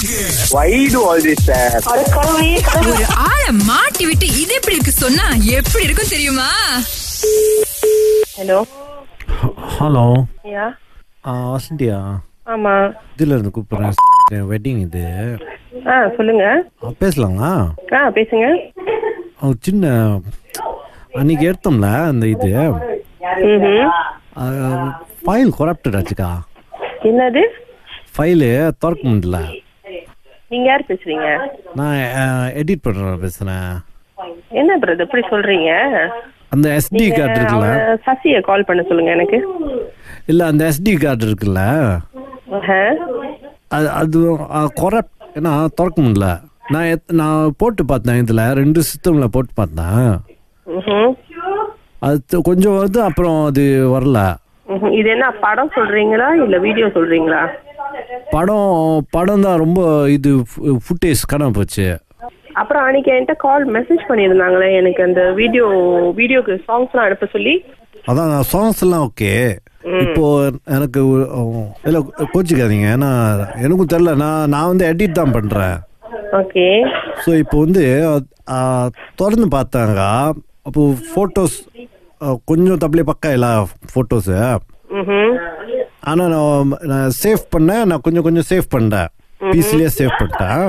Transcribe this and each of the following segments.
Why do all this, sir? ஒரு ஆளை மாட்டி விட்டு இது எப்படி இருக்கு சொன்னா எப்படி இருக்கும் தெரியுமா ஹலோ ஹலோ யா வசந்தியா ஆமா இதில் இருந்து கூப்பிட்றேன் வெட்டிங் இது ஆ சொல்லுங்க ஆ, பேசலாங்களா ஆ பேசுங்க ஒரு சின்ன அன்னைக்கு எடுத்தோம்ல அந்த இது ம்ஹும். ஃபைல் கொரப்டட் ஆச்சுக்கா என்னது ஃபைலு திறக்க முடியல நீங்க யார் பேசுறீங்க நான் எடிட் பண்ணுறேன் பேசுகிறேன் என்ன பிரதர் இப்படி சொல்றீங்க அந்த எஸ்டி கார்டு இருக்குல்ல அவங்க சசிய கால் பண்ண சொல்லுங்க எனக்கு இல்லை அந்த எஸ்டி கார்டு இருக்குல்ல ஆஹா. அது அது கொரப்ட் ஏன்னா திறக்க முடியல நான் எத்- நான் போட்டு பார்த்தேன் இதில் ரெண்டு சிஸ்டமில் போட்டு பார்த்தேன் ம்ஹும். அது த- கொஞ்சம் வந்து அப்புறம் அது வரல ம்ஹும். இது என்ன படம் சொல்றீங்களா இல்ல வீடியோ சொல்றீங்களா படம் படம் தான் ரொம்ப இது ஃபுட்டேஜ் காணாம போச்சு அப்புறம் அன்னைக்கு என்கிட்ட கால் மெசேஜ் பண்ணியிருந்தாங்களே எனக்கு அந்த வீடியோ வீடியோக்கு சாங்ஸ்லாம் அனுப்ப சொல்லி அதான் சாங்ஸ் எல்லாம் ஓகே இப்போ எனக்கு ஒரு- ஓ, இல்ல கோச்சிக்காதீங்க ஏன்னா எனக்கும் தெரியல நான் நான் வந்து எடிட் தான் பண்றேன் ஓகே ஸோ இப்போ வந்து ஆ, திறந்து பார்த்தாங்க அப்போ ஃபோட்டோஸ் கொஞ்சம் தப்பிலே பக்கா இல்லை ஃபோட்டோஸு ம் ஆனால் நான் நான் சேவ் பண்ணேன் நான் கொஞ்சம் கொஞ்சம் சேவ் பண்ணிட்டேன் பிசிலேயே சேவ் பண்ணிட்டேன்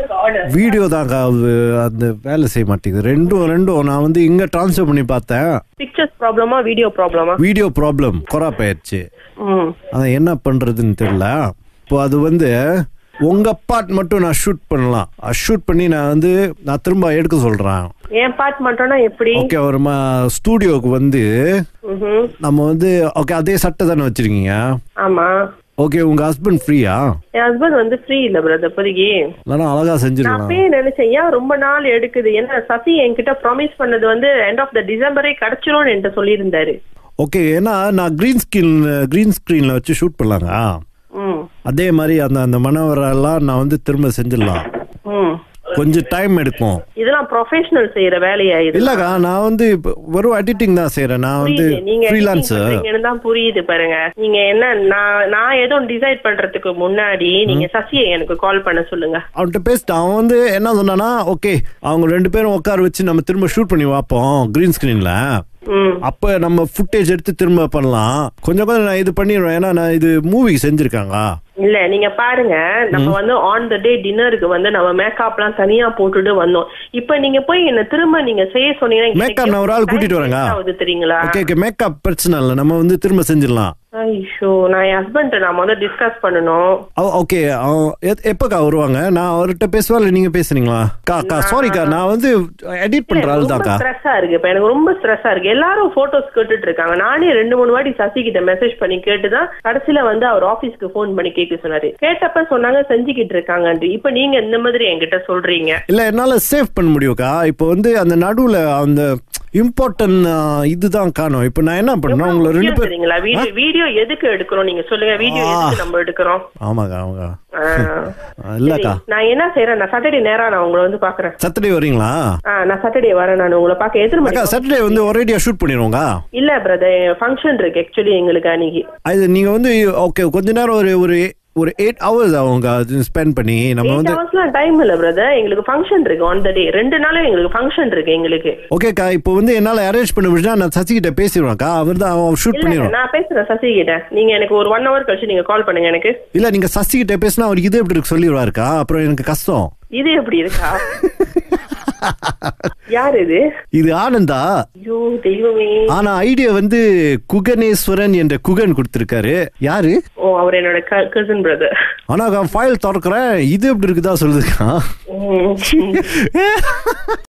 வீடியோ தாங்க அது அந்த வேலை செய்ய மாட்டேங்குது ரெண்டும் ரெண்டும் நான் வந்து இங்கே ட்ரான்ஸ்ஃபர் பண்ணி பார்த்தேன் பிக்சர்ஸ் ப்ராப்ளமா வீடியோ ப்ராப்ளமா வீடியோ ப்ராப்ளம் கொராப் ஆயிடுச்சு ம் அதான் என்ன பண்ணுறதுன்னு தெரியல இப்போ அது வந்து உங்க பார்ட் மட்டும் நான் ஷூட் பண்ணலாம் ஷூட் பண்ணி நான் வந்து நான் திரும்ப எடுக்க சொல்றேன் என் பார்ட் மட்டும்னா எப்படி ஓகே ஒரு ஸ்டூடியோக்கு வந்து ம்ஹும். நம்ம வந்து ஓகே அதே சட்டை தானே வச்சிருக்கீங்க ஆமா ஓகே உங்க ஹஸ்பண்ட் ஃப்ரீயா என் ஹஸ்பண்ட் வந்து ஃப்ரீ இல்ல பிரதர் இப்போதைக்கு இல்லைன்னா அழகா நான் செஞ்சிருக்கலாம் அப்பயே நினைச்சேன் ஏன் ரொம்ப நாள் எடுக்குது என்ன சசி என்கிட்ட ப்ராமிஸ் பண்ணது வந்து எண்ட் ஆஃப் த டிசம்பரே கிடைச்சிரும்னு என்கிட்ட சொல்லியிருந்தாரு ஓகே ஏன்னா நான் கிரீன் ஸ்கிரீன் கிரீன் ஸ்கிரீன்ல வச்சு ஷூட் பண்ணலாங்க ம் அதே மாதிரி அந்த அந்த மனவரெல்லாம் நான் வந்து திரும்ப செஞ்சிடலாம் ம் கொஞ்சம் டைம் எடுக்கும் இதெல்லாம் ப்ரொஃபஷனல் செய்யற வேலையா இது இல்லக்கா நான் வந்து இப்ப வெறும் எடிட்டிங் தான் செய்யறேன் நான் வந்து புரியுது நீங்க editing ஃப்ரீலான்சர் பண்றீங்கன்னு தான் புரியுது பாருங்க நீங்க என்ன நான் நான் எதுவும் டிசைட் பண்றதுக்கு முன்னாடி நீங்க சசியை எனக்கு கால் பண்ண சொல்லுங்க அவன்கிட்ட பேசிட்டு அவன் வந்து என்ன சொன்னானா ஓகே அவங்க ரெண்டு பேரும் உட்கார வச்சு நம்ம திரும்ப ஷூட் பண்ணி பார்ப்போம் கிரீன் ஸ்கிரீன்ல ம் அப்ப நம்ம ஃபுட்டேஜ் எடுத்து திரும்ப பண்ணலாம் கொஞ்சம் கொஞ்சம் நான் இது பண்ணிடுவேன் ஏன்னா நான் இது மூவி செஞ்சிருக்காங்க இல்ல நீங்க பாருங்க நம்ம வந்து ஆன் த டே டின்னருக்கு வந்து நம்ம மேக்கப்லாம் தனியா போட்டுட்டு வந்தோம் இப்ப நீங்க போய் என்ன திரும்ப நீங்க செய்ய சொன்னீங்கன்னா Makeup நான் ஒரு ஆள் கூட்டிட்டு வரேங்க. ஆகுது தெரியுங்களா ஓகே ஓகே மேக்கப் பிரச்சனை இல்லை நம்ம வந்து திரும்ப செஞ்சிடலாம் ஐயோ நான் என் ஹஸ்பண்ட் நான் முதல்ல டிஸ்கஸ் பண்ணணும் ஓகே எப்பக்கா வருவாங்க நான் அவர்கிட்ட பேசுவா இல்லை நீங்க பேசுறீங்களா கா கா சாரிக்கா நான் வந்து எடிட் பண்ற ஆள் ரொம்ப தான்க்கா ஸ்ட்ரெஸ்ஸா இருக்கு இப்ப எனக்கு ரொம்ப ஸ்ட்ரெஸ்ஸா இருக்கு எல்லாரும் போட்டோஸ் கேட்டுட்டு இருக்காங்க நானே ரெண்டு மூணு வாட்டி சசி கிட்ட மெசேஜ் பண்ணி கேட்டுதான் கடைசியில வந்து அவர் ஆபீஸ்க்கு ஃபோன் பண்ணி கேட்க சொன்னாரு கேட்டப்ப சொன்னாங்க செஞ்சுக்கிட்டு இருக்காங்கன்ட்டு இப்ப நீங்க இந்த மாதிரி என்கிட்ட சொல்றீங்க இல்ல என்னால சேவ் பண்ண முடியும்க்கா இப்போ வந்து அந்த நடுவுல அந்த இம்பார்ட்டன்ட் இதுதான் காணும் இப்போ நான் என்ன பண்ணேன் உங்களை ரெண்டு முக்கியம் பேர் தெரியுங்களா வீடியோ வீடியோ எதுக்கு எடுக்கிறோம் நீங்க சொல்லுங்க வீடியோ எதுக்கு நம்ம எடுக்கிறோம் ஆமாக்கா ஆமாக்கா ஆ. ஆ, இல்லக்கா சரி, நான் என்ன செய்யறேன் நான் சாட்டர்டே நேரா நான் உங்களை வந்து பாக்குறேன் சாட்டர்டே வரீங்களா ஆ நான் சாட்டர்டே வரேன் நான் உங்களை பார்க்க எத்தனை அக்கா மணி சாட்டர்டே வந்து ஒரேடியா ஷூட் பண்ணிடுவோங்க இல்ல பிரதர் ஃபங்க்ஷன் இருக்கு ஆக்சுவலி எங்களுக்கு அன்னைக்கு அது நீங்க வந்து ஓகே கொஞ்ச நேரம் ஒரு ஒரு ஒரு எயிட் ஹவர்ஸ் ஆகுங்க அது ஸ்பெண்ட் பண்ணி நம்ம எயிட் வந்து ஹவர்ஸ்லாம் டைம் இல்ல பிரதர் எங்களுக்கு ஃபங்க்ஷன் இருக்கு ஆன் த டே ரெண்டு நாளும் எங்களுக்கு ஃபங்க்ஷன் இருக்கு எங்களுக்கு ஓகேக்கா இப்போ வந்து என்னால அரேஞ்ச் பண்ண முடிஞ்சா நான் சசி கிட்ட பேசிடுவேன்க்கா அவர் தான் அவன் ஷூட் இல்ல பண்ணிடுவான் நான் பேசுறேன் சசி கிட்ட நீங்க எனக்கு ஒரு ஒன் ஹவர் கழிச்சு நீங்க கால் பண்ணுங்க எனக்கு இல்ல நீங்க சசி கிட்ட பேசினா அவருக்கு இது எப்படி இருக்கு சொல்லிடுவாருக்கா அப்புறம் எனக்கு கஷ்டம் இது எப்படி இருக்கா யார் இது இது ஆனந்தா ஐயோ தெய்வமே ஆனா ஐடியா வந்து குகனேஸ்வரன் என்ற குகன் கொடுத்திருக்காரு யாரு ஓ அவர் என்னோட கசின் பிரதர் ஆனா ஃபைல் திறக்கிறேன் இது எப்படி இருக்குதா சொல்லுதுக்கா